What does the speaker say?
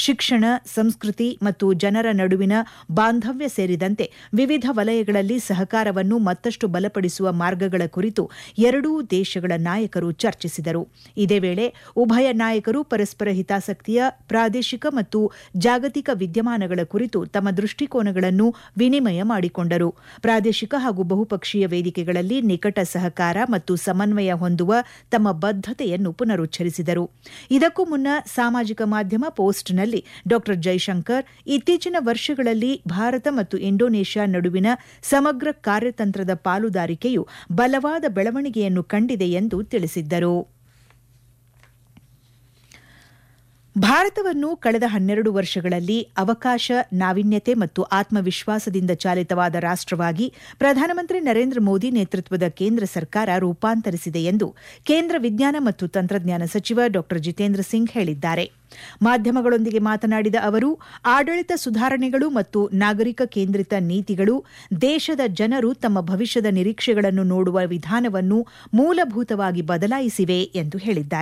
ಶಿಕ್ಷಣ ಸಂಸ್ಕೃತಿ ಮತ್ತು ಜನರ ನಡುವಿನ ಬಾಂಧವ್ಯ ಸೇರಿದಂತೆ ವಿವಿಧ ವಲಯಗಳಲ್ಲಿ ಸಹಕಾರವನ್ನು ಮತ್ತಷ್ಟು ಬಲಪಡಿಸುವ ಮಾರ್ಗಗಳ ಕುರಿತು ಎರಡೂ ದೇಶಗಳ ನಾಯಕರು ಚರ್ಚಿಸಿದರು ಇದೇ ವೇಳೆ ಉಭಯ ನಾಯಕರು ಪರಸ್ಪರ ಹಿತಾಸಕ್ತಿಯ ಪ್ರಾದೇಶಿಕ ಮತ್ತು ಜಾಗತಿಕ ವಿದ್ಯಮಾನಗಳ ಕುರಿತು ತಮ್ಮ ದೃಷ್ಟಿಕೋನಗಳನ್ನು ವಿನಿಮಯ ಮಾಡಿಕೊಂಡರು ಪ್ರಾದೇಶಿಕ ಹಾಗೂ ಬಹುಪಕ್ಷೀಯ ವೇದಿಕೆಗಳಲ್ಲಿ ನಿಕಟ ಸಹಕಾರ ಮತ್ತು ಸಮನ್ವಯ ಹೊಂದುವ ತಮ್ಮ ಬದ್ಧತೆಯನ್ನು ಪುನರುಚ್ಚರಿಸಿದರು ಇದಕ್ಕೂ ಮುನ್ನ ಸಾಮಾಜಿಕ ಮಾಧ್ಯಮ ಪೋಸ್ಟ್ನಲ್ಲಿ ಡಾ ಜೈಶಂಕರ್ ಇತ್ತೀಚಿನ ವರ್ಷಗಳಲ್ಲಿ ಭಾರತ ಮತ್ತು ಇಂಡೋನೇಷ್ಯಾ ನಡುವಿನ ಸಮಗ್ರ ಕಾರ್ಯತಂತ್ರದ ಪಾಲುದಾರಿಕೆಯು ಬಲವಾದ ಬೆಳವಣಿಗೆಯನ್ನು ಕಂಡಿದೆ ಎಂದು ತಿಳಿಸಿದ್ದರು ಭಾರತವನ್ನು ಕಳೆದ ಹನ್ನೆರಡು ವರ್ಷಗಳಲ್ಲಿ ಅವಕಾಶ ನಾವೀನ್ಯತೆ ಮತ್ತು ಆತ್ಮವಿಶ್ವಾಸದಿಂದ ಚಾಲಿತವಾದ ರಾಷ್ಟವಾಗಿ ಪ್ರಧಾನಮಂತ್ರಿ ನರೇಂದ್ರ ಮೋದಿ ನೇತೃತ್ವದ ಕೇಂದ್ರ ಸರ್ಕಾರ ರೂಪಾಂತರಿಸಿದೆ ಎಂದು ಕೇಂದ್ರ ವಿಜ್ಞಾನ ಮತ್ತು ತಂತ್ರಜ್ಞಾನ ಸಚಿವ ಡಾ ಜಿತೇಂದ್ರ ಸಿಂಗ್ ಹೇಳಿದ್ದಾರೆ ಮಾಧ್ಯಮಗಳೊಂದಿಗೆ ಮಾತನಾಡಿದ ಅವರು ಆಡಳಿತ ಸುಧಾರಣೆಗಳು ಮತ್ತು ನಾಗರಿಕ ಕೇಂದ್ರಿತ ನೀತಿಗಳು ದೇಶದ ಜನರು ತಮ್ಮ ಭವಿಷ್ಯದ ನಿರೀಕ್ಷೆಗಳನ್ನು ನೋಡುವ ವಿಧಾನವನ್ನು ಮೂಲಭೂತವಾಗಿ ಬದಲಾಯಿಸಿವೆ ಎಂದು ಹೇಳಿದ್ದಾರೆ